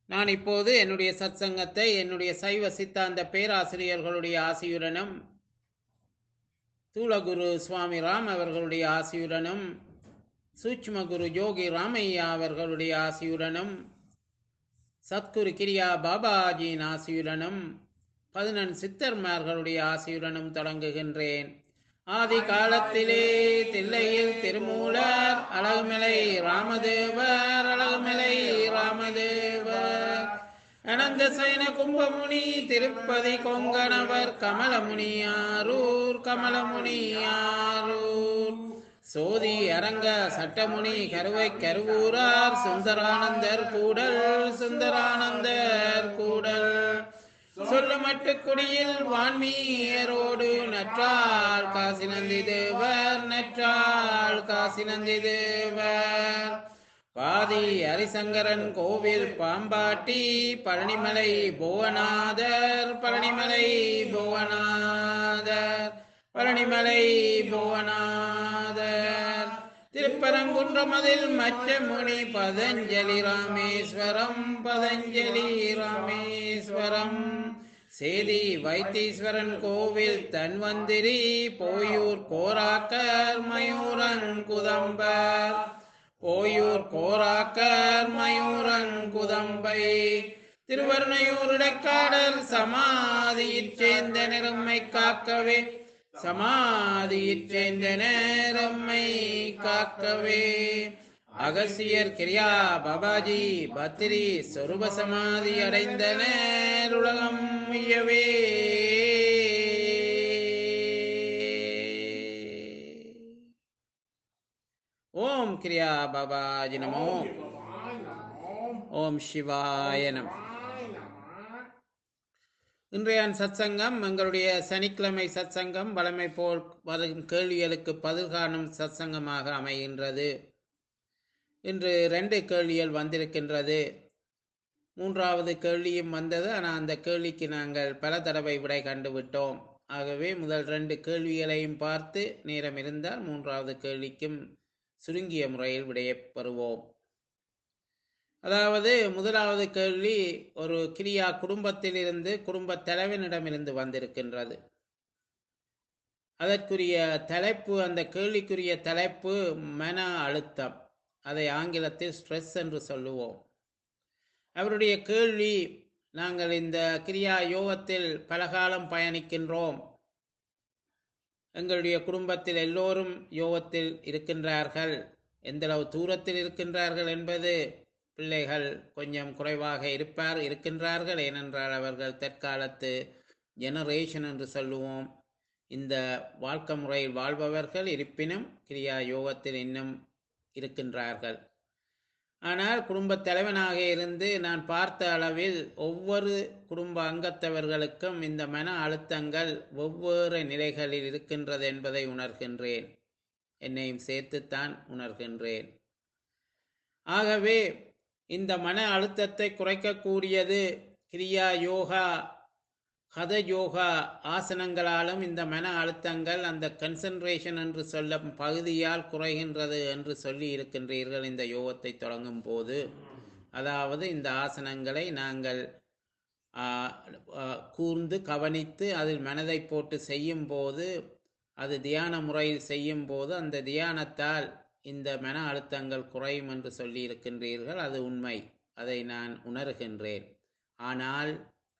நான் இப்போது என்னுடைய சத்சங்கத்தை என்னுடைய சைவ சித்தாந்த பேராசிரியர்களுடைய ஆசியுடனும் தூளகுரு சுவாமி ராம் அவர்களுடைய ஆசியுடனும் சூட்சும குரு யோகி ராமையா அவர்களுடைய ஆசியுடனும் சத்குரு கிரியா பாபாஜியின் ஆசியுடனும் பதினெண் சித்தர்மார்களுடைய ஆசியுடனும் தொடங்குகின்றேன் ஆதி காலத்திலே தில்லையில் திருமூலர் அழகுமலை ராமதேவர் அழகுமலை ராமதேவர் அனந்த சைன கும்பமுனி திருப்பதி கொங்கணவர் கமலமுனியாரூர் கமலமுனியாரூர் சோதி அரங்க சட்டமுனி கருவை கருவூரார் சுந்தரானந்தர் கூடல் சுந்தரானந்தர் கூடல் சொல்லுமட்டு குடியில் வான்மீயரோடு நற்றாள் காசி நந்தி தேவர் நற்றாள் காசி நந்தி தேவர் பாதி ஹரிசங்கரன் கோவில் பாம்பாட்டி பழனிமலை புவனாதர் பழனிமலை புவனாதர் பழனிமலை புவனாதர் திருப்பரங்குன்றமதில் மற்ற முனி பதஞ்சலி ராமேஸ்வரம் பதஞ்சலி ராமேஸ்வரம் சேதி வைத்தீஸ்வரன் கோவில் தன்வந்திரி போயூர் கோராக்கர் மயூரங்குதம்பர் போயூர் கோராக்கர் மயூரங்குதம்பை திருவர்ணையூர் இடைக்காடர் சமாதியிற் சேர்ந்த நிறம்மை காக்கவே சமாதியிற் சேர்ந்த நேரம்மை காக்கவே அகசியர் கிரியா பாபாஜி பத்திரி சொருப சமாதி அடைந்தனர் உலகம் உய்யவே ஓம் கிரியா பாபாஜி நமோ ஓம் சிவாய நம இன்றைய சத்சங்கம் எங்களுடைய சனிக்கிழமை சத்சங்கம் வளமை போல் வரும் கேள்விகளுக்கு பதில் காணும் சத்சங்கமாக அமைகின்றது இன்று ரெண்டு கேள்விகள் வந்திருக்கின்றது மூன்றாவது கேள்வியும் வந்தது ஆனால் அந்த கேள்விக்கு நாங்கள் பல தடவை விடை கண்டுவிட்டோம் ஆகவே முதல் ரெண்டு கேள்விகளையும் பார்த்து நேரம் இருந்தால் மூன்றாவது கேள்விக்கும் சுருங்கிய முறையில் விடையை பெறுவோம் அதாவது முதலாவது கேள்வி ஒரு கிரியா குடும்பத்திலிருந்து குடும்ப தலைவனிடமிருந்து வந்திருக்கின்றது அதற்குரிய தலைப்பு அந்த கேள்விக்குரிய தலைப்பு மன அழுத்தம் அதை ஆங்கிலத்தில் ஸ்ட்ரெஸ் என்று சொல்லுவோம் அவருடைய கேள்வி நாங்கள் இந்த கிரியா யோகத்தில் பலகாலம் பயணிக்கின்றோம் எங்களுடைய குடும்பத்தில் எல்லோரும் யோகத்தில் இருக்கின்றார்கள் எந்தளவு தூரத்தில் இருக்கின்றார்கள் என்பது பிள்ளைகள் கொஞ்சம் குறைவாக இருப்பார் இருக்கின்றார்கள் ஏனென்றால் அவர்கள் தற்காலத்து ஜெனரேஷன் என்று சொல்லுவோம் இந்த வாழ்க்கை முறையில் வாழ்பவர்கள் இருப்பினும் கிரியா யோகத்தில் இன்னும் இருக்கின்றார்கள் ஆனால் குடும்ப தலைவனாக இருந்து நான் பார்த்த அளவில் ஒவ்வொரு குடும்ப அங்கத்தவர்களுக்கும் இந்த மன அழுத்தங்கள் ஒவ்வொரு நிலைகளில் இருக்கின்றது என்பதை உணர்கின்றேன் என்னையும் சேர்த்துத்தான் உணர்கின்றேன் ஆகவே இந்த மன அழுத்தத்தை குறைக்கக்கூடியது கிரியா யோகா கத யோகா ஆசனங்களாலும் இந்த மன அழுத்தங்கள் அந்த கன்சன்ட்ரேஷன் என்று சொல்லும் பகுதியால் குறைகின்றது என்று சொல்லி இருக்கின்றீர்கள் இந்த யோகத்தை தொடங்கும் போது அதாவது இந்த ஆசனங்களை நாங்கள் கூர்ந்து கவனித்து அதில் மனதை போட்டு செய்யும் போது அது தியான முறையில் செய்யும் போது அந்த தியானத்தால் இந்த மன அழுத்தங்கள் குறையும் என்று சொல்லி இருக்கின்றீர்கள் அது உண்மை அதை நான் உணர்கின்றேன் ஆனால்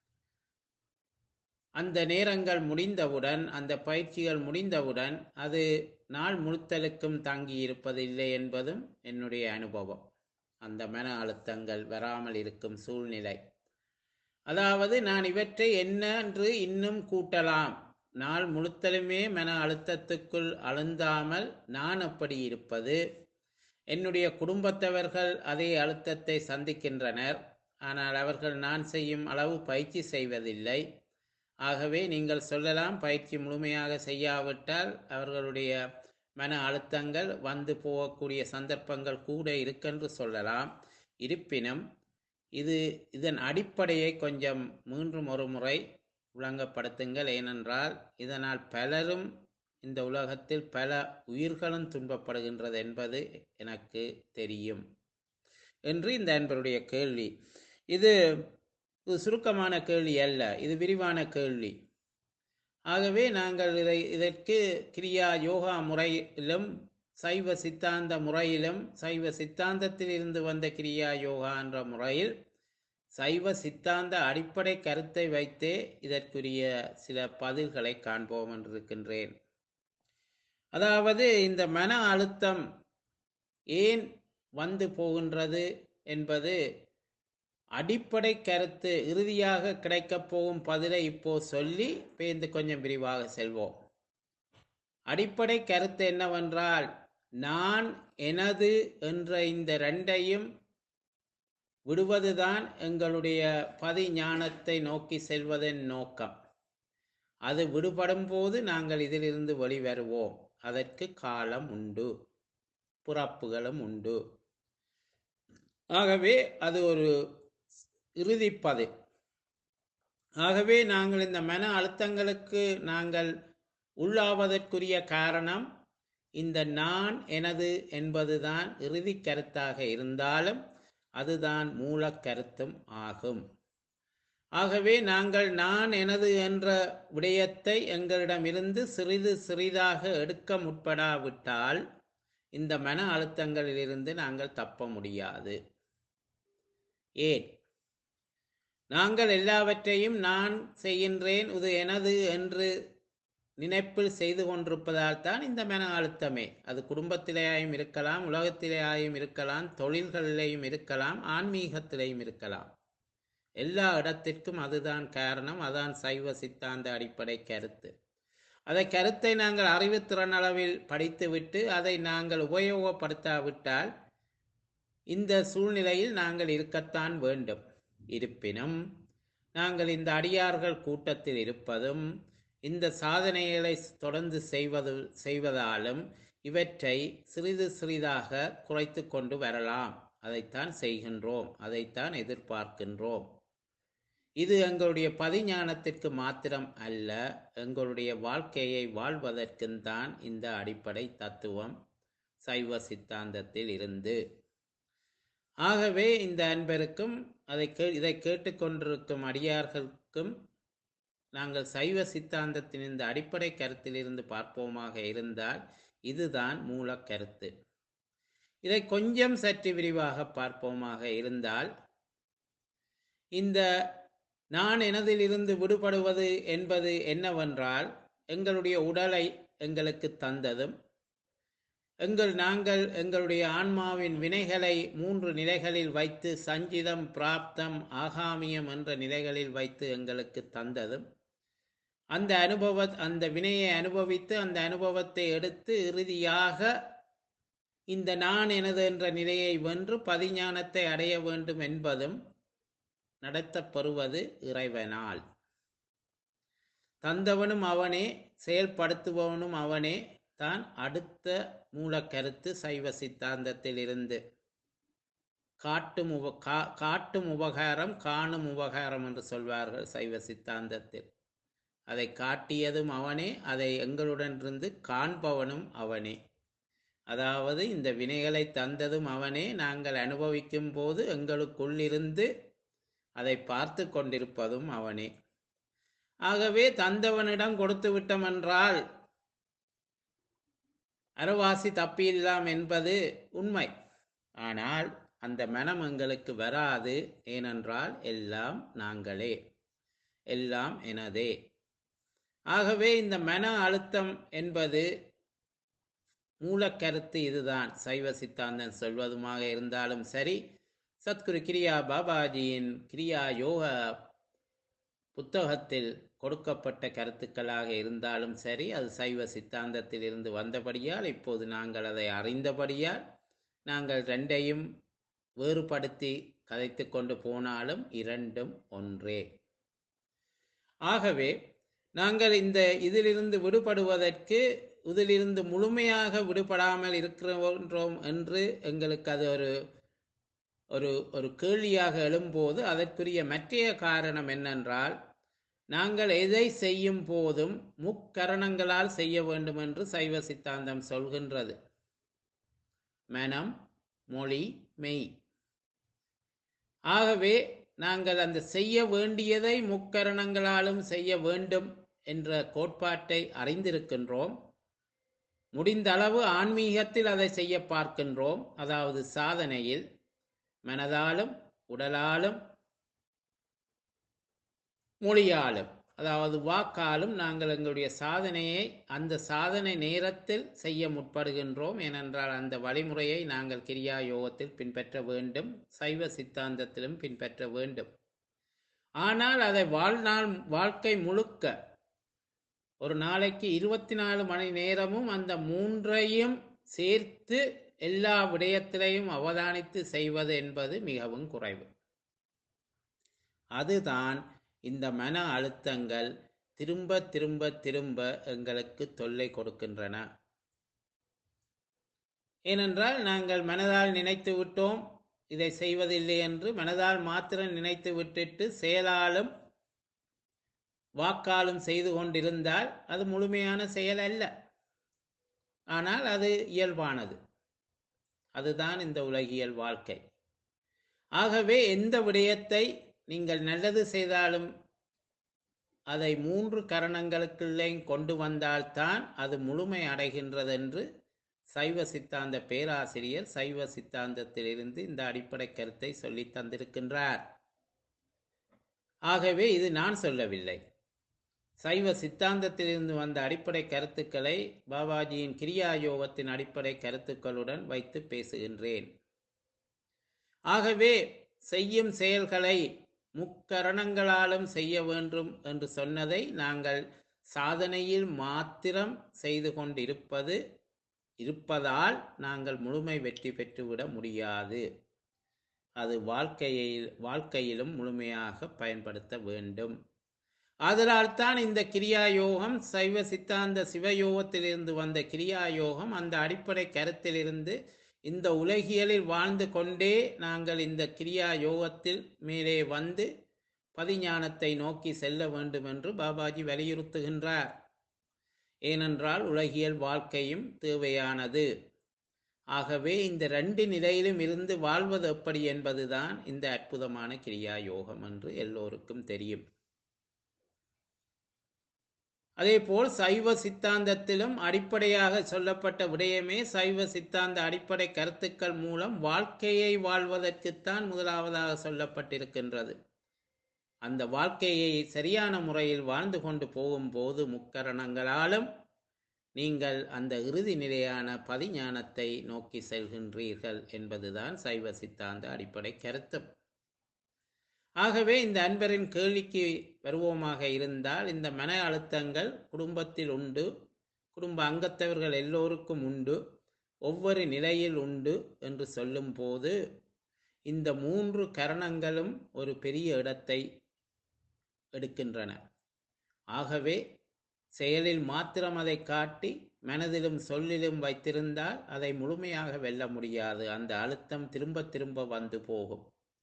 அந்த நேரங்கள் முடிந்தவுடன் அந்த பயிற்சிகள் முடிந்தவுடன் அது நாள் முழுத்தலுக்கும் தங்கி இருப்பதில்லை என்பதும் என்னுடைய அனுபவம் அந்த மன அழுத்தங்கள் வராமல் இருக்கும் சூழ்நிலை அதாவது நான் இவற்றை என்ன என்று இன்னும் கூட்டலாம் நாள் முழுத்தலுமே மன அழுத்தத்துக்குள் அழுந்தாமல் நான் அப்படி இருப்பது என்னுடைய குடும்பத்தவர்கள் அதே அழுத்தத்தை சந்திக்கின்றனர் ஆனால் அவர்கள் நான் செய்யும் அளவு பயிற்சி செய்வதில்லை ஆகவே நீங்கள் சொல்லலாம் பயிற்சி முழுமையாக செய்யாவிட்டால் அவர்களுடைய மன அழுத்தங்கள் வந்து போகக்கூடிய சந்தர்ப்பங்கள் கூட இருக்கென்று சொல்லலாம் இருப்பினும் இது இதன் அடிப்படையை கொஞ்சம் மீண்டும் ஒரு முறை விளங்கப்படுத்துங்கள் ஏனென்றால் இதனால் பலரும் இந்த உலகத்தில் பல உயிர்களும் துன்பப்படுகின்றது என்பது எனக்கு தெரியும் என்று இந்த அன்பருடைய கேள்வி இது இது சுருக்கமான கேள்வி அல்ல இது விரிவான கேள்வி ஆகவே நாங்கள் இதை இதற்கு கிரியா யோகா முறையிலும் சைவ சித்தாந்த முறையிலும் சைவ சித்தாந்தத்தில் இருந்து வந்த கிரியா யோகா என்ற முறையில் சைவ சித்தாந்த அடிப்படை கருத்தை வைத்தே இதற்குரிய சில பதில்களை காண்போம் என்றிருக்கின்றேன் அதாவது இந்த மன அழுத்தம் ஏன் வந்து போகின்றது என்பது அடிப்படை கருத்து இறுதியாக கிடைக்கப் போகும் பதிலை இப்போ சொல்லி பேந்து கொஞ்சம் விரிவாக செல்வோம் அடிப்படை கருத்து என்னவென்றால் நான் எனது என்ற இந்த ரெண்டையும் விடுவதுதான் எங்களுடைய பதி ஞானத்தை நோக்கி செல்வதன் நோக்கம் அது விடுபடும் போது நாங்கள் இதிலிருந்து வெளிவருவோம் அதற்கு காலம் உண்டு புறப்புகளும் உண்டு ஆகவே அது ஒரு இறுதிப்பது ஆகவே நாங்கள் இந்த மன அழுத்தங்களுக்கு நாங்கள் உள்ளாவதற்குரிய காரணம் இந்த நான் எனது என்பதுதான் இறுதி கருத்தாக இருந்தாலும் அதுதான் மூலக்கருத்தும் ஆகும் ஆகவே நாங்கள் நான் எனது என்ற விடயத்தை எங்களிடமிருந்து சிறிது சிறிதாக எடுக்க முற்படாவிட்டால் இந்த மன அழுத்தங்களிலிருந்து நாங்கள் தப்ப முடியாது ஏன் நாங்கள் எல்லாவற்றையும் நான் செய்கின்றேன் இது எனது என்று நினைப்பில் செய்து கொண்டிருப்பதால் தான் இந்த மன அழுத்தமே அது குடும்பத்திலேயும் இருக்கலாம் உலகத்திலேயும் இருக்கலாம் தொழில்களிலேயும் இருக்கலாம் ஆன்மீகத்திலேயும் இருக்கலாம் எல்லா இடத்திற்கும் அதுதான் காரணம் அதான் சைவ சித்தாந்த அடிப்படை கருத்து அதை கருத்தை நாங்கள் அறிவுத்திறன் அளவில் படித்துவிட்டு அதை நாங்கள் உபயோகப்படுத்தாவிட்டால் இந்த சூழ்நிலையில் நாங்கள் இருக்கத்தான் வேண்டும் இருப்பினும் நாங்கள் இந்த அடியார்கள் கூட்டத்தில் இருப்பதும் இந்த சாதனைகளை தொடர்ந்து செய்வது செய்வதாலும் இவற்றை சிறிது சிறிதாக குறைத்து கொண்டு வரலாம் அதைத்தான் செய்கின்றோம் அதைத்தான் எதிர்பார்க்கின்றோம் இது எங்களுடைய பதிஞானத்திற்கு மாத்திரம் அல்ல எங்களுடைய வாழ்க்கையை வாழ்வதற்கும் தான் இந்த அடிப்படை தத்துவம் சைவ சித்தாந்தத்தில் இருந்து ஆகவே இந்த அன்பருக்கும் அதை கே இதை கேட்டுக்கொண்டிருக்கும் அடியார்களுக்கும் நாங்கள் சைவ சித்தாந்தத்தின் இந்த அடிப்படை கருத்திலிருந்து பார்ப்போமாக இருந்தால் இதுதான் மூல கருத்து இதை கொஞ்சம் சற்று விரிவாக பார்ப்போமாக இருந்தால் இந்த நான் எனதிலிருந்து விடுபடுவது என்பது என்னவென்றால் எங்களுடைய உடலை எங்களுக்கு தந்ததும் எங்கள் நாங்கள் எங்களுடைய ஆன்மாவின் வினைகளை மூன்று நிலைகளில் வைத்து சஞ்சிதம் பிராப்தம் ஆகாமியம் என்ற நிலைகளில் வைத்து எங்களுக்கு தந்ததும் அந்த அனுபவ அந்த வினையை அனுபவித்து அந்த அனுபவத்தை எடுத்து இறுதியாக இந்த நான் எனது என்ற நிலையை வென்று பதிஞானத்தை அடைய வேண்டும் என்பதும் நடத்தப்பெறுவது இறைவனால் தந்தவனும் அவனே செயல்படுத்துபவனும் அவனே தான் அடுத்த மூலக்கருத்து சைவ சித்தாந்தத்தில் இருந்து காட்டும் உப கா காட்டும் உபகாரம் காணும் உபகாரம் என்று சொல்வார்கள் சைவ சித்தாந்தத்தில் அதை காட்டியதும் அவனே அதை எங்களுடன் இருந்து காண்பவனும் அவனே அதாவது இந்த வினைகளை தந்ததும் அவனே நாங்கள் அனுபவிக்கும் போது எங்களுக்குள்ளிருந்து அதை பார்த்து கொண்டிருப்பதும் அவனே ஆகவே தந்தவனிடம் கொடுத்து விட்டோமென்றால் அறவாசி தப்பியில்லாம் என்பது உண்மை ஆனால் அந்த மனம் எங்களுக்கு வராது ஏனென்றால் எல்லாம் நாங்களே எல்லாம் எனதே ஆகவே இந்த மன அழுத்தம் என்பது மூலக்கருத்து இதுதான் சைவ சித்தாந்தம் சொல்வதுமாக இருந்தாலும் சரி சத்குரு கிரியா பாபாஜியின் கிரியா யோக புத்தகத்தில் கொடுக்கப்பட்ட கருத்துக்களாக இருந்தாலும் சரி அது சைவ சித்தாந்தத்தில் இருந்து வந்தபடியால் இப்போது நாங்கள் அதை அறிந்தபடியால் நாங்கள் ரெண்டையும் வேறுபடுத்தி கதைத்து கொண்டு போனாலும் இரண்டும் ஒன்றே ஆகவே நாங்கள் இந்த இதிலிருந்து விடுபடுவதற்கு இதிலிருந்து முழுமையாக விடுபடாமல் இருக்கிறோம் என்று எங்களுக்கு அது ஒரு ஒரு ஒரு கேள்வியாக எழும்போது அதற்குரிய மற்றைய காரணம் என்னென்றால் நாங்கள் எதை செய்யும் போதும் முக்கரணங்களால் செய்ய வேண்டும் என்று சைவ சித்தாந்தம் சொல்கின்றது மனம் மொழி மெய் ஆகவே நாங்கள் அந்த செய்ய வேண்டியதை முக்கரணங்களாலும் செய்ய வேண்டும் என்ற கோட்பாட்டை அறிந்திருக்கின்றோம் முடிந்த அளவு ஆன்மீகத்தில் அதை செய்ய பார்க்கின்றோம் அதாவது சாதனையில் மனதாலும் உடலாலும் மொழியாலும் அதாவது வாக்காலும் நாங்கள் எங்களுடைய சாதனையை அந்த சாதனை நேரத்தில் செய்ய முற்படுகின்றோம் ஏனென்றால் அந்த வழிமுறையை நாங்கள் கிரியா யோகத்தில் பின்பற்ற வேண்டும் சைவ சித்தாந்தத்திலும் பின்பற்ற வேண்டும் ஆனால் அதை வாழ்நாள் வாழ்க்கை முழுக்க ஒரு நாளைக்கு இருபத்தி நாலு மணி நேரமும் அந்த மூன்றையும் சேர்த்து எல்லா விடயத்திலையும் அவதானித்து செய்வது என்பது மிகவும் குறைவு அதுதான் இந்த மன அழுத்தங்கள் திரும்ப திரும்ப திரும்ப எங்களுக்கு தொல்லை கொடுக்கின்றன ஏனென்றால் நாங்கள் மனதால் நினைத்து விட்டோம் இதை செய்வதில்லை என்று மனதால் மாத்திரம் நினைத்து விட்டுட்டு செயலாலும் வாக்காலும் செய்து கொண்டிருந்தால் அது முழுமையான செயல் அல்ல ஆனால் அது இயல்பானது அதுதான் இந்த உலகியல் வாழ்க்கை ஆகவே எந்த விடயத்தை நீங்கள் நல்லது செய்தாலும் அதை மூன்று கரணங்களுக்குள்ளே கொண்டு வந்தால்தான் அது முழுமை அடைகின்றது என்று சைவ சித்தாந்த பேராசிரியர் சைவ சித்தாந்தத்திலிருந்து இந்த அடிப்படை கருத்தை சொல்லி தந்திருக்கின்றார் ஆகவே இது நான் சொல்லவில்லை சைவ சித்தாந்தத்திலிருந்து வந்த அடிப்படை கருத்துக்களை பாபாஜியின் கிரியா யோகத்தின் அடிப்படை கருத்துக்களுடன் வைத்து பேசுகின்றேன் ஆகவே செய்யும் செயல்களை முக்கரணங்களாலும் செய்ய வேண்டும் என்று சொன்னதை நாங்கள் சாதனையில் மாத்திரம் செய்து கொண்டிருப்பது இருப்பதால் நாங்கள் முழுமை வெற்றி பெற்றுவிட முடியாது அது வாழ்க்கையில் வாழ்க்கையிலும் முழுமையாக பயன்படுத்த வேண்டும் அதனால் தான் இந்த கிரியா யோகம் சைவ சித்தாந்த சிவயோகத்திலிருந்து வந்த கிரியா யோகம் அந்த அடிப்படை கருத்திலிருந்து இந்த உலகியலில் வாழ்ந்து கொண்டே நாங்கள் இந்த கிரியா யோகத்தில் மேலே வந்து பதிஞானத்தை நோக்கி செல்ல வேண்டும் என்று பாபாஜி வலியுறுத்துகின்றார் ஏனென்றால் உலகியல் வாழ்க்கையும் தேவையானது ஆகவே இந்த ரெண்டு நிலையிலும் இருந்து வாழ்வது எப்படி என்பதுதான் இந்த அற்புதமான கிரியா யோகம் என்று எல்லோருக்கும் தெரியும் அதேபோல் சைவ சித்தாந்தத்திலும் அடிப்படையாக சொல்லப்பட்ட விடயமே சைவ சித்தாந்த அடிப்படை கருத்துக்கள் மூலம் வாழ்க்கையை வாழ்வதற்குத்தான் முதலாவதாக சொல்லப்பட்டிருக்கின்றது அந்த வாழ்க்கையை சரியான முறையில் வாழ்ந்து கொண்டு போகும்போது முக்கரணங்களாலும் நீங்கள் அந்த இறுதி நிலையான பதிஞானத்தை நோக்கி செல்கின்றீர்கள் என்பதுதான் சைவ சித்தாந்த அடிப்படை கருத்து ஆகவே இந்த அன்பரின் கேள்விக்கு வருவோமாக இருந்தால் இந்த மன அழுத்தங்கள் குடும்பத்தில் உண்டு குடும்ப அங்கத்தவர்கள் எல்லோருக்கும் உண்டு ஒவ்வொரு நிலையில் உண்டு என்று சொல்லும்போது இந்த மூன்று கரணங்களும் ஒரு பெரிய இடத்தை எடுக்கின்றன ஆகவே செயலில் மாத்திரம் அதை காட்டி மனதிலும் சொல்லிலும் வைத்திருந்தால் அதை முழுமையாக வெல்ல முடியாது அந்த அழுத்தம் திரும்ப திரும்ப வந்து போகும்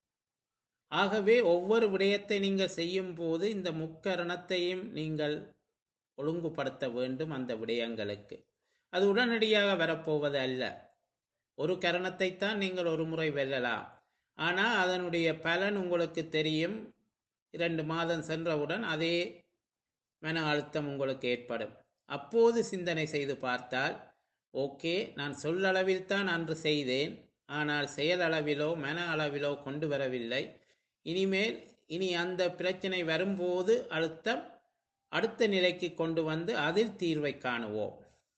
ஆகவே ஒவ்வொரு விடயத்தை நீங்கள் செய்யும் போது இந்த முக்கரணத்தையும் நீங்கள் ஒழுங்குபடுத்த வேண்டும் அந்த விடயங்களுக்கு அது உடனடியாக வரப்போவது அல்ல ஒரு கரணத்தை தான் நீங்கள் ஒரு முறை வெல்லலாம் ஆனால் அதனுடைய பலன் உங்களுக்கு தெரியும் இரண்டு மாதம் சென்றவுடன் அதே மன அழுத்தம் உங்களுக்கு ஏற்படும் அப்போது சிந்தனை செய்து பார்த்தால் ஓகே நான் சொல்லளவில் தான் அன்று செய்தேன் ஆனால் செயலளவிலோ மன அளவிலோ கொண்டு வரவில்லை இனிமேல் இனி அந்த பிரச்சனை வரும்போது அழுத்தம் அடுத்த நிலைக்கு கொண்டு வந்து அதில் தீர்வை காணுவோம்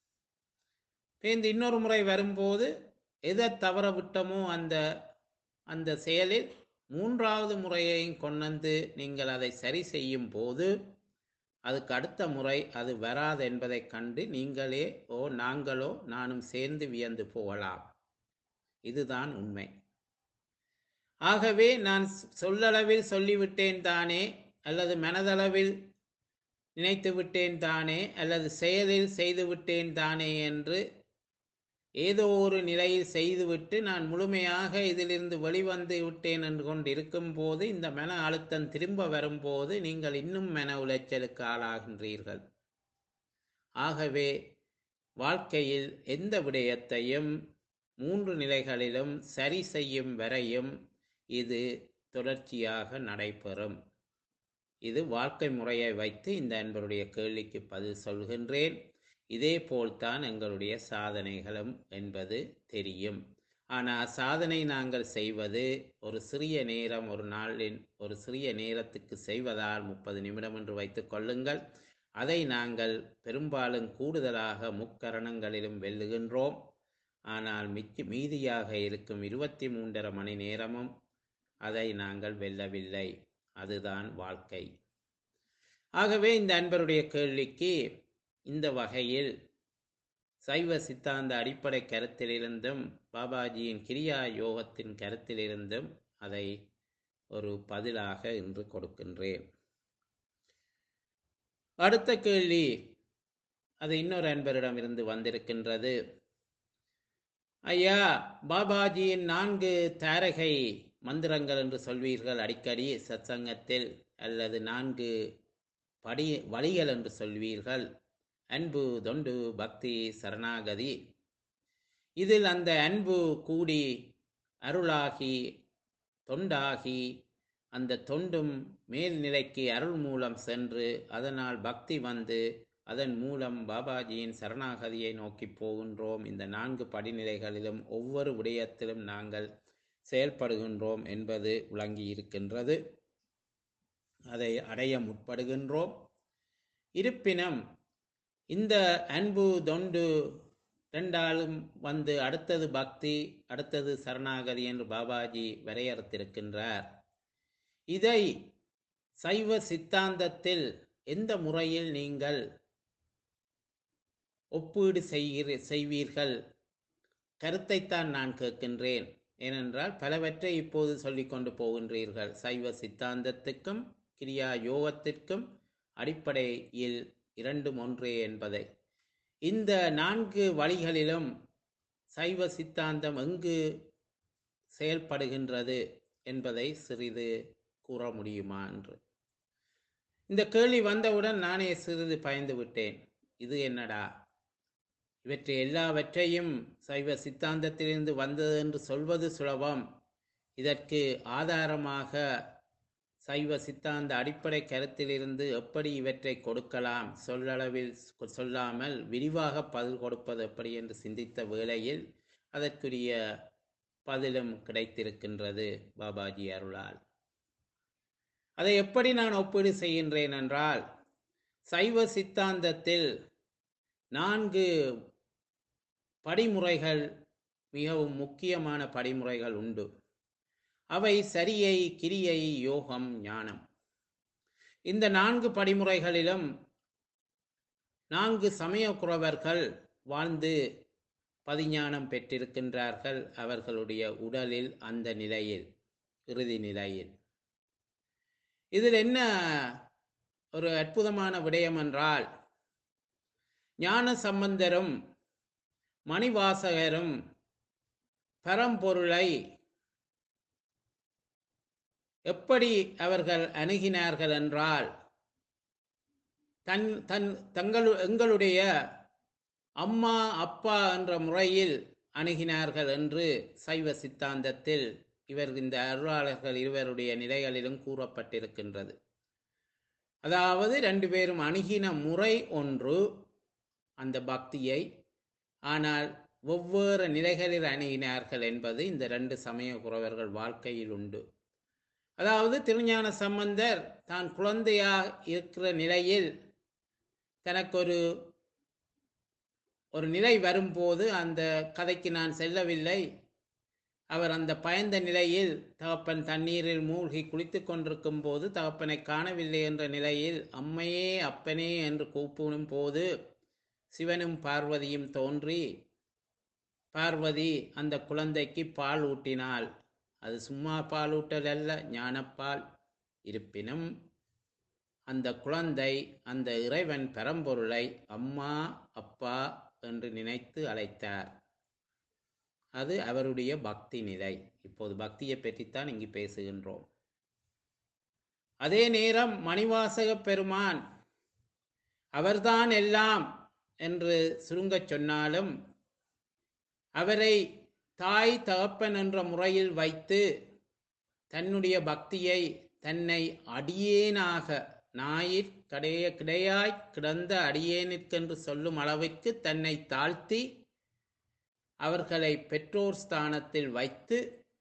இந்த இன்னொரு முறை வரும்போது எதை தவற விட்டமோ அந்த அந்த செயலில் மூன்றாவது முறையையும் கொண்டு நீங்கள் அதை சரி செய்யும் போது அதுக்கு அடுத்த முறை அது வராது என்பதை கண்டு நீங்களே ஓ நாங்களோ நானும் சேர்ந்து வியந்து போகலாம் இதுதான் உண்மை ஆகவே நான் சொல்லளவில் சொல்லிவிட்டேன் தானே அல்லது மனதளவில் நினைத்து விட்டேன் தானே அல்லது செயலில் செய்து விட்டேன் தானே என்று ஏதோ ஒரு நிலையில் செய்துவிட்டு நான் முழுமையாக இதிலிருந்து வெளிவந்து விட்டேன் என்று கொண்டு இருக்கும்போது இந்த மன அழுத்தம் திரும்ப வரும்போது நீங்கள் இன்னும் மன உளைச்சலுக்கு ஆளாகின்றீர்கள் ஆகவே வாழ்க்கையில் எந்த விடயத்தையும் மூன்று நிலைகளிலும் சரி செய்யும் வரையும் இது தொடர்ச்சியாக நடைபெறும் இது வாழ்க்கை முறையை வைத்து இந்த அன்பருடைய கேள்விக்கு பதில் சொல்கின்றேன் இதே போல்தான் எங்களுடைய சாதனைகளும் என்பது தெரியும் ஆனால் சாதனை நாங்கள் செய்வது ஒரு சிறிய நேரம் ஒரு நாளின் ஒரு சிறிய நேரத்துக்கு செய்வதால் முப்பது நிமிடம் என்று வைத்துக் கொள்ளுங்கள் அதை நாங்கள் பெரும்பாலும் கூடுதலாக முக்கரணங்களிலும் வெல்லுகின்றோம் ஆனால் மிச்ச மீதியாக இருக்கும் இருபத்தி மூன்றரை மணி நேரமும் அதை நாங்கள் வெல்லவில்லை அதுதான் வாழ்க்கை ஆகவே இந்த அன்பருடைய கேள்விக்கு இந்த வகையில் சைவ சித்தாந்த அடிப்படை கருத்திலிருந்தும் பாபாஜியின் கிரியா யோகத்தின் கருத்திலிருந்தும் அதை ஒரு பதிலாக இன்று கொடுக்கின்றேன் அடுத்த கேள்வி அது இன்னொரு அன்பரிடம் இருந்து வந்திருக்கின்றது ஐயா பாபாஜியின் நான்கு தாரகை மந்திரங்கள் என்று சொல்வீர்கள் அடிக்கடி சத்சங்கத்தில் அல்லது நான்கு படி வழிகள் என்று சொல்வீர்கள் அன்பு தொண்டு பக்தி சரணாகதி இதில் அந்த அன்பு கூடி அருளாகி தொண்டாகி அந்த தொண்டும் மேல்நிலைக்கு அருள் மூலம் சென்று அதனால் பக்தி வந்து அதன் மூலம் பாபாஜியின் சரணாகதியை நோக்கி போகின்றோம் இந்த நான்கு படிநிலைகளிலும் ஒவ்வொரு விடயத்திலும் நாங்கள் செயல்படுகின்றோம் என்பது விளங்கி இருக்கின்றது அதை அடைய முற்படுகின்றோம் இருப்பினும் இந்த அன்பு தொண்டு ரெண்டாலும் வந்து அடுத்தது பக்தி அடுத்தது சரணாகதி என்று பாபாஜி வரையறுத்திருக்கின்றார் இதை சைவ சித்தாந்தத்தில் எந்த முறையில் நீங்கள் ஒப்பீடு செய்கிற செய்வீர்கள் கருத்தைத்தான் நான் கேட்கின்றேன் ஏனென்றால் பலவற்றை இப்போது சொல்லிக் கொண்டு போகின்றீர்கள் சைவ சித்தாந்தத்துக்கும் கிரியா யோகத்திற்கும் அடிப்படையில் இரண்டும் ஒன்றே என்பதை இந்த நான்கு வழிகளிலும் சைவ சித்தாந்தம் எங்கு செயல்படுகின்றது என்பதை சிறிது கூற முடியுமா என்று இந்த கேள்வி வந்தவுடன் நானே சிறிது பயந்து விட்டேன் இது என்னடா இவற்றை எல்லாவற்றையும் சைவ சித்தாந்தத்திலிருந்து வந்தது என்று சொல்வது சுலபம் இதற்கு ஆதாரமாக சைவ சித்தாந்த அடிப்படை கருத்திலிருந்து எப்படி இவற்றை கொடுக்கலாம் சொல்லளவில் சொல்லாமல் விரிவாக பதில் கொடுப்பது எப்படி என்று சிந்தித்த வேளையில் அதற்குரிய பதிலும் கிடைத்திருக்கின்றது பாபாஜி அருளால் அதை எப்படி நான் ஒப்பீடு செய்கின்றேன் என்றால் சைவ சித்தாந்தத்தில் நான்கு படிமுறைகள் மிகவும் முக்கியமான படிமுறைகள் உண்டு அவை சரியை கிரியை யோகம் ஞானம் இந்த நான்கு படிமுறைகளிலும் நான்கு சமய குறவர்கள் வாழ்ந்து பதிஞானம் பெற்றிருக்கின்றார்கள் அவர்களுடைய உடலில் அந்த நிலையில் இறுதி நிலையில் இதில் என்ன ஒரு அற்புதமான விடயம் என்றால் ஞான சம்பந்தரும் மணிவாசகரும் பரம்பொருளை எப்படி அவர்கள் அணுகினார்கள் என்றால் தன் தன் தங்கள் எங்களுடைய அம்மா அப்பா என்ற முறையில் அணுகினார்கள் என்று சைவ சித்தாந்தத்தில் இவர் இந்த அருளாளர்கள் இருவருடைய நிலைகளிலும் கூறப்பட்டிருக்கின்றது அதாவது ரெண்டு பேரும் அணுகின முறை ஒன்று அந்த பக்தியை ஆனால் ஒவ்வொரு நிலைகளில் அணுகினார்கள் என்பது இந்த ரெண்டு சமய குறவர்கள் வாழ்க்கையில் உண்டு அதாவது திருஞான சம்பந்தர் தான் குழந்தையா இருக்கிற நிலையில் தனக்கு ஒரு ஒரு நிலை வரும்போது அந்த கதைக்கு நான் செல்லவில்லை அவர் அந்த பயந்த நிலையில் தகப்பன் தண்ணீரில் மூழ்கி குளித்து கொண்டிருக்கும் போது தகப்பனை காணவில்லை என்ற நிலையில் அம்மையே அப்பனே என்று கூப்பிடும் போது சிவனும் பார்வதியும் தோன்றி பார்வதி அந்த குழந்தைக்கு பால் ஊட்டினாள் அது சும்மா பால் ஊட்டல் அல்ல ஞானப்பால் இருப்பினும் அந்த குழந்தை அந்த இறைவன் பரம்பொருளை அம்மா அப்பா என்று நினைத்து அழைத்தார் அது அவருடைய பக்தி நிலை இப்போது பக்தியை பற்றித்தான் இங்கு பேசுகின்றோம் அதே நேரம் மணிவாசக பெருமான் அவர்தான் எல்லாம் என்று சுருங்கச் சொன்னாலும் அவரை தாய் தகப்பன் என்ற முறையில் வைத்து தன்னுடைய பக்தியை தன்னை அடியேனாக ஞாயிற் கடைய கிடையாய் கிடந்த அடியேனிற்கென்று சொல்லும் அளவிற்கு தன்னை தாழ்த்தி அவர்களை பெற்றோர் ஸ்தானத்தில் வைத்து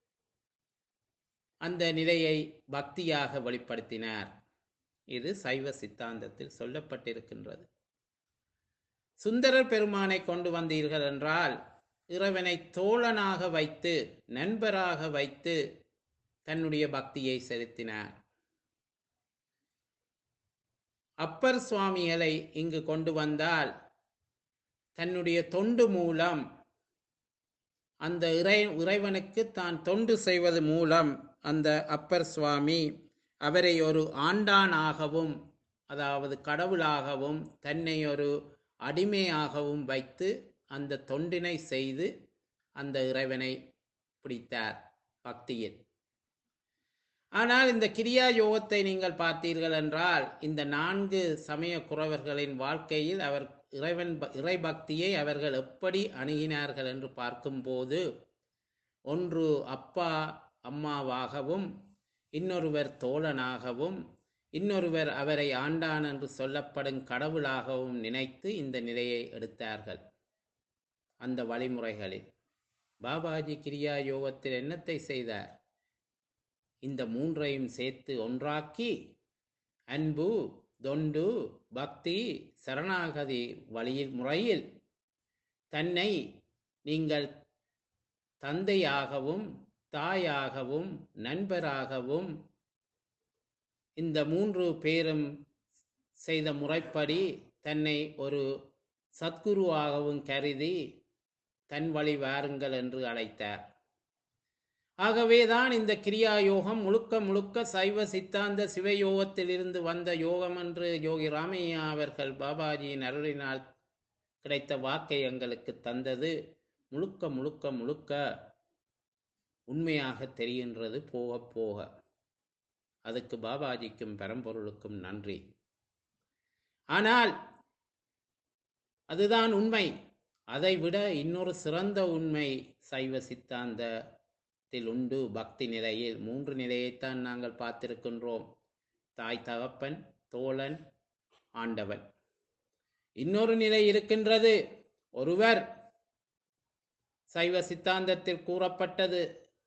அந்த நிலையை பக்தியாக வெளிப்படுத்தினார் இது சைவ சித்தாந்தத்தில் சொல்லப்பட்டிருக்கின்றது சுந்தரர் பெருமானை கொண்டு வந்தீர்கள் என்றால் இறைவனை தோழனாக வைத்து நண்பராக வைத்து தன்னுடைய பக்தியை செலுத்தினார் அப்பர் சுவாமிகளை இங்கு கொண்டு வந்தால் தன்னுடைய தொண்டு மூலம் அந்த இறை இறைவனுக்கு தான் தொண்டு செய்வது மூலம் அந்த அப்பர் சுவாமி அவரை ஒரு ஆண்டானாகவும் அதாவது கடவுளாகவும் தன்னை ஒரு அடிமையாகவும் வைத்து அந்த தொண்டினை செய்து அந்த இறைவனை பிடித்தார் பக்தியில் ஆனால் இந்த கிரியா யோகத்தை நீங்கள் பார்த்தீர்கள் என்றால் இந்த நான்கு சமய குறவர்களின் வாழ்க்கையில் அவர் இறைவன் இறை பக்தியை அவர்கள் எப்படி அணுகினார்கள் என்று பார்க்கும்போது ஒன்று அப்பா அம்மாவாகவும் இன்னொருவர் தோழனாகவும் இன்னொருவர் அவரை ஆண்டான் என்று சொல்லப்படும் கடவுளாகவும் நினைத்து இந்த நிலையை எடுத்தார்கள் அந்த வழிமுறைகளில் பாபாஜி கிரியா யோகத்தில் என்னத்தை செய்தார் இந்த மூன்றையும் சேர்த்து ஒன்றாக்கி அன்பு தொண்டு பக்தி சரணாகதி வழியில் முறையில் தன்னை நீங்கள் தந்தையாகவும் தாயாகவும் நண்பராகவும் இந்த மூன்று பேரும் செய்த முறைப்படி தன்னை ஒரு சத்குருவாகவும் கருதி தன் வழி வாருங்கள் என்று அழைத்தார் ஆகவேதான் இந்த கிரியா யோகம் முழுக்க முழுக்க சைவ சித்தாந்த சிவயோகத்திலிருந்து வந்த யோகம் என்று யோகி ராமையா அவர்கள் பாபாஜியின் அருளினால் கிடைத்த வாக்கை எங்களுக்கு தந்தது முழுக்க முழுக்க முழுக்க உண்மையாக தெரிகின்றது போக போக அதுக்கு பாபாஜிக்கும் பரம்பொருளுக்கும் நன்றி ஆனால் அதுதான் உண்மை அதை விட இன்னொரு சிறந்த உண்மை சைவ சித்தாந்தத்தில் உண்டு பக்தி நிலையில் மூன்று நிலையைத்தான் நாங்கள் பார்த்திருக்கின்றோம் தாய் தகப்பன் தோழன் ஆண்டவன் இன்னொரு நிலை இருக்கின்றது ஒருவர் சைவ சித்தாந்தத்தில் கூறப்பட்டது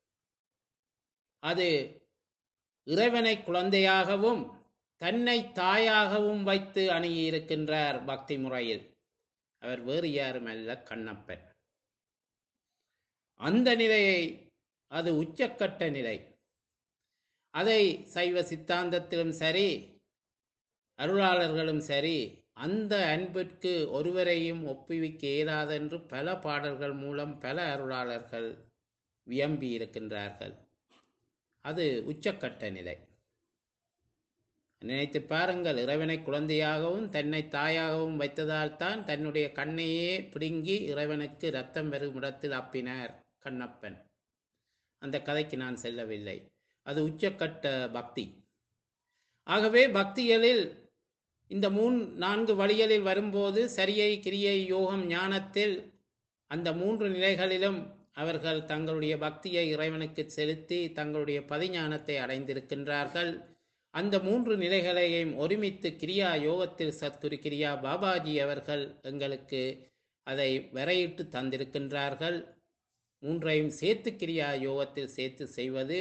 அது இறைவனை குழந்தையாகவும் தன்னை தாயாகவும் வைத்து அணுகியிருக்கின்றார் பக்தி முறையில் அவர் வேறு யாரும் அல்ல கண்ணப்பன் அந்த நிலையை அது உச்சக்கட்ட நிலை அதை சைவ சித்தாந்தத்திலும் சரி அருளாளர்களும் சரி அந்த அன்பிற்கு ஒருவரையும் ஒப்புவிக்க இயலாதென்று பல பாடல்கள் மூலம் பல அருளாளர்கள் வியம்பி இருக்கின்றார்கள் அது உச்சக்கட்ட நிலை நினைத்து பாருங்கள் இறைவனை குழந்தையாகவும் தன்னை தாயாகவும் வைத்ததால் தான் தன்னுடைய கண்ணையே பிடுங்கி இறைவனுக்கு ரத்தம் பெறும் இடத்தில் அப்பினார் கண்ணப்பன் அந்த கதைக்கு நான் செல்லவில்லை அது உச்சக்கட்ட பக்தி ஆகவே பக்திகளில் இந்த மூன் நான்கு வழிகளில் வரும்போது சரியை கிரியை யோகம் ஞானத்தில் அந்த மூன்று நிலைகளிலும் அவர்கள் தங்களுடைய பக்தியை இறைவனுக்கு செலுத்தி தங்களுடைய பதிஞானத்தை அடைந்திருக்கின்றார்கள் அந்த மூன்று நிலைகளையும் ஒருமித்து கிரியா யோகத்தில் சத்குரு கிரியா பாபாஜி அவர்கள் எங்களுக்கு அதை வரையிட்டு தந்திருக்கின்றார்கள் மூன்றையும் சேர்த்து கிரியா யோகத்தில் சேர்த்து செய்வது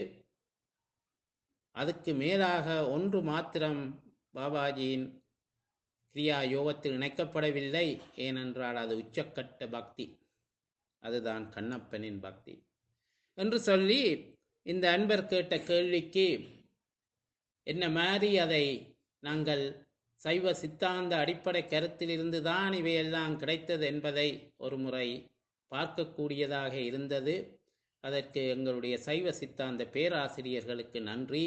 அதுக்கு மேலாக ஒன்று மாத்திரம் பாபாஜியின் கிரியா யோகத்தில் இணைக்கப்படவில்லை ஏனென்றால் அது உச்சக்கட்ட பக்தி அதுதான் கண்ணப்பனின் பக்தி என்று சொல்லி இந்த அன்பர் கேட்ட கேள்விக்கு என்ன மாதிரி அதை நாங்கள் சைவ சித்தாந்த அடிப்படை கருத்திலிருந்து தான் இவையெல்லாம் கிடைத்தது என்பதை ஒரு முறை பார்க்கக்கூடியதாக இருந்தது அதற்கு எங்களுடைய சைவ சித்தாந்த பேராசிரியர்களுக்கு நன்றி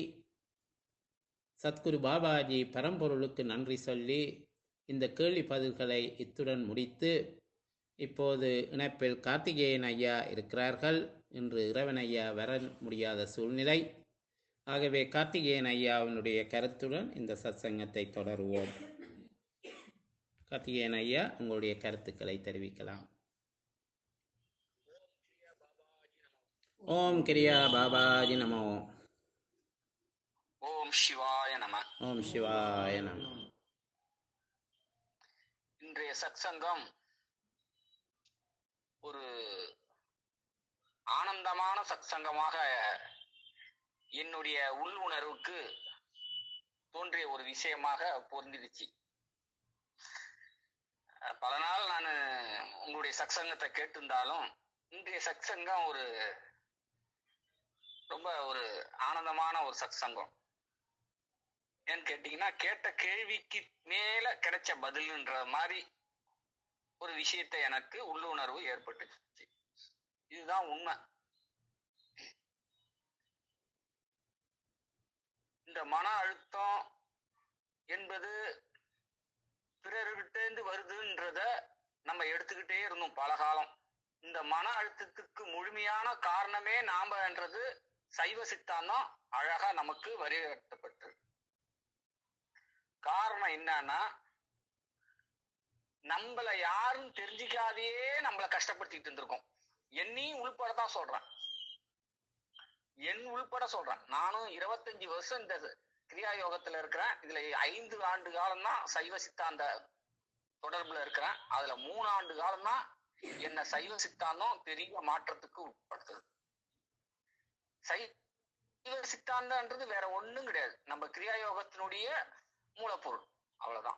சத்குரு பாபாஜி பரம்பொருளுக்கு நன்றி சொல்லி இந்த கேள்வி பதில்களை இத்துடன் முடித்து இப்போது இணைப்பில் கார்த்திகேயன் ஐயா இருக்கிறார்கள் இன்று இறைவன் ஐயா வர முடியாத சூழ்நிலை ஆகவே கார்த்திகேயன் ஐயாவினுடைய கருத்துடன் இந்த சத்சங்கத்தை தொடருவோம் கார்த்திகேயன் ஐயா உங்களுடைய கருத்துக்களை தெரிவிக்கலாம் ஓம் கிரியா பாபாஜி நமோ ஓம் சிவாய நம ஓம் சிவாய நம இன்றைய சத்சங்கம் ஒரு ஆனந்தமான சத்சங்கமாக என்னுடைய உள் உணர்வுக்கு தோன்றிய ஒரு விஷயமாக பொருந்திருச்சு அஹ் பல நாள் நான் உங்களுடைய சத்சங்கத்தை கேட்டிருந்தாலும் இன்றைய சத்சங்கம் ஒரு ரொம்ப ஒரு ஆனந்தமான ஒரு சத்சங்கம் ஏன்னு கேட்டீங்கன்னா கேட்ட கேள்விக்கு மேல கிடைச்ச பதில்ன்ற மாதிரி ஒரு விஷயத்தை எனக்கு உள்ளுணர்வு ஏற்பட்டுச்சு இதுதான் உண்மை இந்த மன அழுத்தம் என்பது பிறர்கிட்ட இருந்து வருதுன்றத நம்ம எடுத்துக்கிட்டே இருந்தோம் பல காலம் இந்த மன அழுத்தத்துக்கு முழுமையான காரணமே நாமன்றது சைவ சித்தாந்தம் அழகா நமக்கு வரையறுக்கப்பட்டு காரணம் என்னன்னா நம்மள யாரும் தெரிஞ்சுக்காதையே நம்மள கஷ்டப்படுத்திட்டு இருந்திருக்கோம் என்னையும் உள்பட தான் சொல்றேன் என் உள்பட சொல்றேன் நானும் இருபத்தஞ்சு வருஷம் இந்த கிரியா யோகத்துல இருக்கிறேன் இதுல ஐந்து ஆண்டு காலம் தான் சைவ சித்தாந்த தொடர்புல இருக்கிறேன் அதுல மூணு ஆண்டு காலம் தான் என்ன சைவ சித்தாந்தம் பெரிய மாற்றத்துக்கு உட்படுத்துது சைவ சித்தாந்தன்றது வேற ஒண்ணும் கிடையாது நம்ம கிரியா யோகத்தினுடைய மூலப்பொருள் அவ்வளவுதான்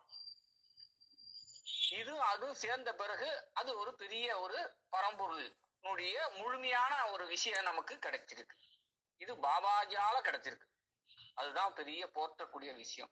இது அது சேர்ந்த பிறகு அது ஒரு பெரிய ஒரு பரம்பொருளுடைய முழுமையான ஒரு விஷயம் நமக்கு கிடைச்சிருக்கு இது பாபாஜால கிடைச்சிருக்கு அதுதான் பெரிய போற்றக்கூடிய விஷயம்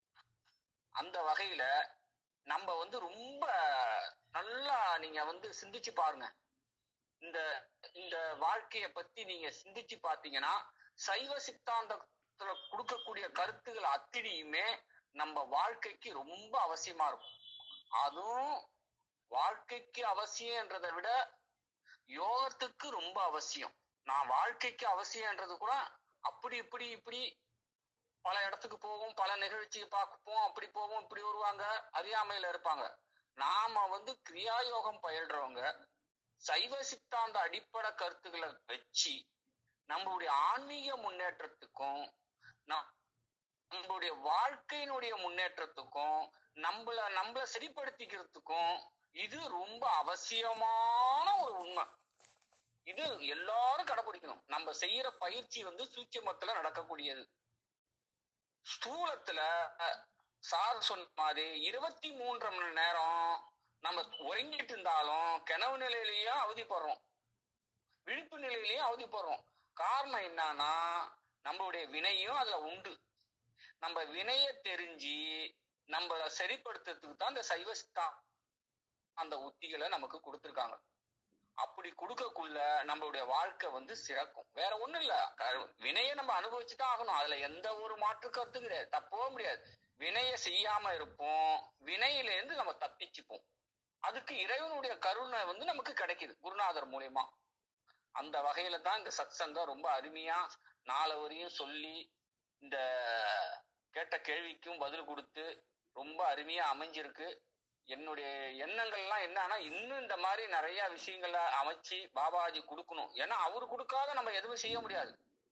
அந்த வகையில நம்ம வந்து ரொம்ப நல்லா நீங்க வந்து சிந்திச்சு பாருங்க இந்த இந்த வாழ்க்கைய பத்தி நீங்க சிந்திச்சு பாத்தீங்கன்னா சைவ சித்தாந்தத்துல கொடுக்கக்கூடிய கருத்துகள் அத்தனையுமே நம்ம வாழ்க்கைக்கு ரொம்ப அவசியமா இருக்கும் அதுவும் வாழ்க்கைக்கு அவசியம்ன்றதை விட யோகத்துக்கு ரொம்ப அவசியம் நான் வாழ்க்கைக்கு அவசியம்ன்றது கூட அப்படி இப்படி இப்படி பல இடத்துக்கு போவோம் பல நிகழ்ச்சி பார்ப்போம் அப்படி போவோம் இப்படி வருவாங்க அறியாமையில இருப்பாங்க நாம வந்து கிரியா யோகம் பயில்றவங்க சைவ சித்தாந்த அடிப்படை கருத்துக்களை வச்சு நம்மளுடைய ஆன்மீக முன்னேற்றத்துக்கும் நம் நம்மளுடைய வாழ்க்கையினுடைய முன்னேற்றத்துக்கும் நம்மள நம்மள சரிப்படுத்திக்கிறதுக்கும் இது ரொம்ப அவசியமான ஒரு உண்மை இது எல்லாரும் கடைபிடிக்கணும் நம்ம செய்யற பயிற்சி வந்து சூட்சமத்துல நடக்கக்கூடியது ஸ்தூலத்துல சார் சொன்ன மாதிரி இருபத்தி மூன்று மணி நேரம் நம்ம உறங்கிட்டு இருந்தாலும் கனவு நிலையிலயும் அவதிப்படுறோம் விழிப்பு நிலையிலயும் அவதிப்படுறோம் காரணம் என்னன்னா நம்மளுடைய வினையும் அதுல உண்டு நம்ம வினைய தெரிஞ்சு நம்ம சரிப்படுத்துறதுக்கு தான் இந்த சைவ சித்தா அந்த உத்திகளை நமக்கு கொடுத்துருக்காங்க அப்படி கொடுக்கக்குள்ள நம்மளுடைய வாழ்க்கை வந்து சிறக்கும் வேற ஒண்ணும் இல்ல வினைய நம்ம அனுபவிச்சுதான் ஆகணும் அதுல எந்த ஒரு மாற்று கருத்தும் கிடையாது தப்பவும் முடியாது வினைய செய்யாம இருப்போம் வினையில இருந்து நம்ம தப்பிச்சுப்போம் அதுக்கு இறைவனுடைய கருணை வந்து நமக்கு கிடைக்குது குருநாதர் மூலியமா அந்த வகையில தான் இந்த சத் சங்கம் ரொம்ப அருமையா நாலு வரையும் சொல்லி இந்த கேட்ட கேள்விக்கும் பதில் கொடுத்து ரொம்ப அருமையா அமைஞ்சிருக்கு என்னுடைய எண்ணங்கள்லாம் என்னன்னா இன்னும் இந்த மாதிரி நிறைய விஷயங்களை அமைச்சு பாபாஜி கொடுக்கணும் ஏன்னா அவரு கொடுக்காத நம்ம எதுவும் செய்ய முடியாது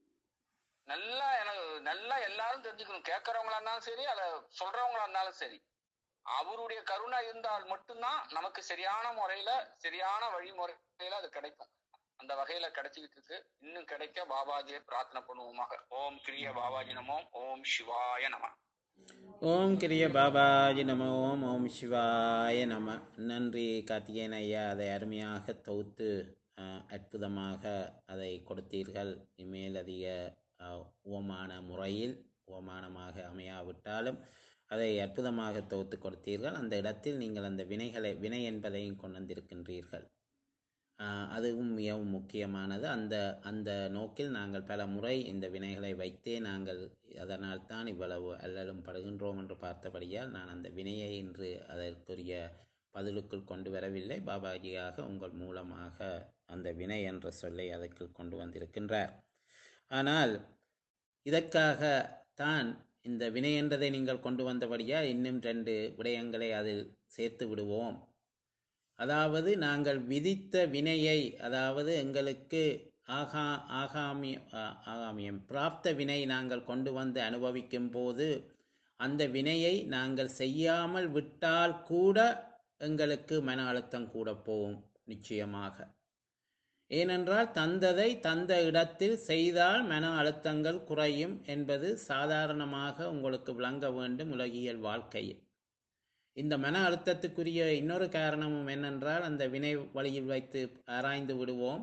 நல்லா எனக்கு நல்லா எல்லாரும் தெரிஞ்சுக்கணும் கேட்கறவங்களா இருந்தாலும் சரி அதை சொல்றவங்களா இருந்தாலும் சரி அவருடைய கருணை இருந்தால் மட்டும்தான் நமக்கு சரியான முறையில சரியான வழிமுறையில அது கிடைக்கும் அந்த வகையில கிடைச்சிக்கிட்டு இருக்கு இன்னும் கிடைக்க பாபாஜியை பிரார்த்தனை பண்ணுவோமாக ஓம் கிரிய பாபாஜி நமோ ஓம் சிவாய நம ஓம் கிரிய பாபாஜி நம ஓம் ஓம் சிவாய நம நன்றி கார்த்திகேயன் ஐயா அதை அருமையாக தொகுத்து அஹ், அற்புதமாக அதை கொடுத்தீர்கள் மேலதிக அஹ், உவமான முறையில் உவமானமாக அமையாவிட்டாலும் அதை அற்புதமாக தொகுத்து கொடுத்தீர்கள் அந்த இடத்தில் நீங்கள் அந்த வினைகளை வினை என்பதையும் கொண்டு வந்திருக்கின்றீர்கள் ஆஹ் அதுவும் மிகவும் முக்கியமானது அந்த அந்த நோக்கில் நாங்கள் பல முறை இந்த வினைகளை வைத்தே நாங்கள் அதனால் தான் இவ்வளவு அல்லலும் படுகின்றோம் என்று பார்த்தபடியால் நான் அந்த வினையை இன்று அதற்குரிய பதிலுக்குள் கொண்டு வரவில்லை பாபாஜியாக உங்கள் மூலமாக அந்த வினை என்ற சொல்லை அதற்குள் கொண்டு வந்திருக்கின்றார் ஆனால் இதற்காக தான் இந்த வினை என்றதை நீங்கள் கொண்டு வந்தபடியால் இன்னும் ரெண்டு விடயங்களை அதில் சேர்த்து விடுவோம் அதாவது நாங்கள் விதித்த வினையை அதாவது எங்களுக்கு ஆகா ஆகாமி ஆ- ஆகாமியம் பிராப்த வினை நாங்கள் கொண்டு வந்து அனுபவிக்கும் போது அந்த வினையை நாங்கள் செய்யாமல் விட்டால் கூட எங்களுக்கு மன அழுத்தம் கூட போகும் நிச்சயமாக ஏனென்றால் தந்ததை தந்த இடத்தில் செய்தால் மன அழுத்தங்கள் குறையும் என்பது சாதாரணமாக உங்களுக்கு விளங்க வேண்டும் உலகியல் வாழ்க்கையில் இந்த மன அழுத்தத்துக்குரிய இன்னொரு காரணமும் என்னென்றால் அந்த வினை வழியில் வைத்து ஆராய்ந்து விடுவோம்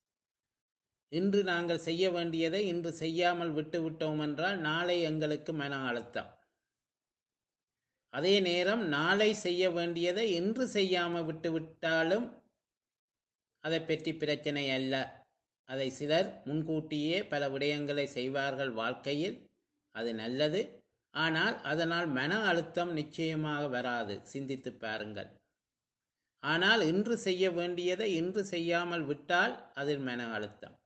இன்று நாங்கள் செய்ய வேண்டியதை இன்று செய்யாமல் விட்டு விட்டோம் என்றால் நாளை எங்களுக்கு மன அழுத்தம் அதே நேரம் நாளை செய்ய வேண்டியதை இன்று செய்யாமல் விட்டு விட்டாலும் அதை பற்றி பிரச்சனை அல்ல அதை சிலர் முன்கூட்டியே பல விடயங்களை செய்வார்கள் வாழ்க்கையில் அது நல்லது ஆனால் அதனால் மன அழுத்தம் நிச்சயமாக வராது சிந்தித்து பாருங்கள் ஆனால் இன்று செய்ய வேண்டியதை இன்று செய்யாமல் விட்டால் அதில் மன அழுத்தம்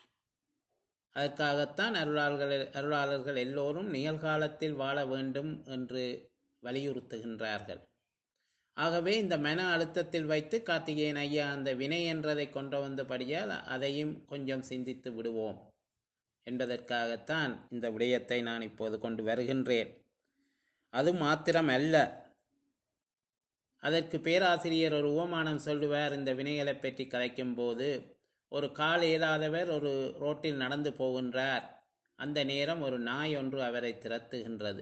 அதற்காகத்தான் அருளாளர்கள் அருளாளர்கள் எல்லோரும் நிகழ்காலத்தில் வாழ வேண்டும் என்று வலியுறுத்துகின்றார்கள் ஆகவே இந்த மன அழுத்தத்தில் வைத்து கார்த்திகேயன் ஐயா அந்த வினை என்றதை கொண்டு வந்தபடியால் அதையும் கொஞ்சம் சிந்தித்து விடுவோம் என்பதற்காகத்தான் இந்த விடயத்தை நான் இப்போது கொண்டு வருகின்றேன் அது மாத்திரம் அல்ல அதற்கு பேராசிரியர் ஒரு உவமானம் சொல்லுவார் இந்த வினைகளை பற்றி கலைக்கும் போது ஒரு கால் இயலாதவர் ஒரு ரோட்டில் நடந்து போகின்றார் அந்த நேரம் ஒரு நாய் ஒன்று அவரை திரத்துகின்றது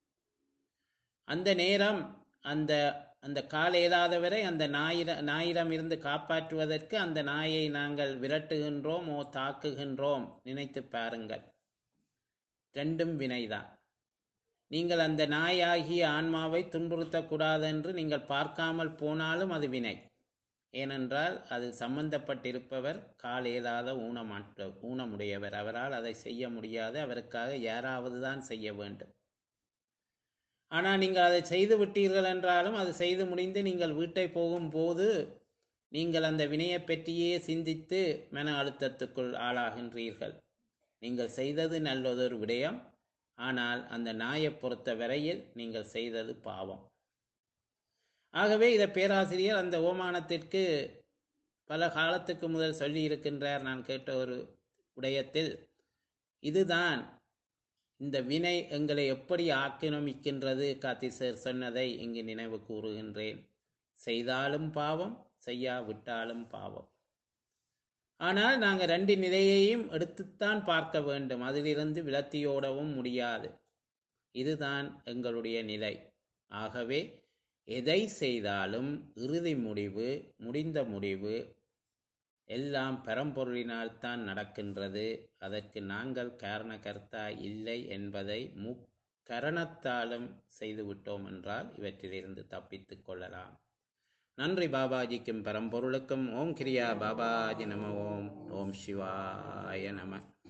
அந்த நேரம் அந்த அந்த கால் இயலாதவரை அந்த நாயிர நாயிடம் இருந்து காப்பாற்றுவதற்கு அந்த நாயை நாங்கள் விரட்டுகின்றோம் ஓ தாக்குகின்றோம் நினைத்து பாருங்கள் ரெண்டும் வினைதான் நீங்கள் அந்த நாயாகிய ஆன்மாவை துன்புறுத்தக்கூடாது என்று நீங்கள் பார்க்காமல் போனாலும் அது வினை ஏனென்றால் அது சம்பந்தப்பட்டிருப்பவர் கால் ஏதாத ஊனமாற்ற ஊனமுடையவர் அவரால் அதை செய்ய முடியாது அவருக்காக யாராவது தான் செய்ய வேண்டும் ஆனால் நீங்கள் அதை செய்து விட்டீர்கள் என்றாலும் அது செய்து முடிந்து நீங்கள் வீட்டை போகும்போது நீங்கள் அந்த வினையை பற்றியே சிந்தித்து மன அழுத்தத்துக்குள் ஆளாகின்றீர்கள் நீங்கள் செய்தது நல்லதொரு விடயம் ஆனால் அந்த நாயை பொறுத்த வரையில் நீங்கள் செய்தது பாவம் ஆகவே இதை பேராசிரியர் அந்த ஓமானத்திற்கு பல காலத்துக்கு முதல் சொல்லி இருக்கின்றார் நான் கேட்ட ஒரு விடயத்தில் இதுதான் இந்த வினை எங்களை எப்படி ஆக்கிரமிக்கின்றது காத்திசர் சொன்னதை இங்கு நினைவு கூறுகின்றேன் செய்தாலும் பாவம் செய்யாவிட்டாலும் பாவம் ஆனால் நாங்கள் ரெண்டு நிலையையும் எடுத்துத்தான் பார்க்க வேண்டும் அதிலிருந்து விலத்தியோடவும் முடியாது இதுதான் எங்களுடைய நிலை ஆகவே எதை செய்தாலும் இறுதி முடிவு முடிந்த முடிவு எல்லாம் பரம்பொருளினால் தான் நடக்கின்றது அதற்கு நாங்கள் காரணகர்த்தா இல்லை என்பதை முக்கரணத்தாலும் செய்துவிட்டோம் என்றால் இவற்றிலிருந்து தப்பித்துக் கொள்ளலாம் நன்றி பாபாஜிக்கும் பரம்பொருளுக்கும் ஓம் கிரியா பாபாஜி நம ஓம் ஓம் சிவாய நம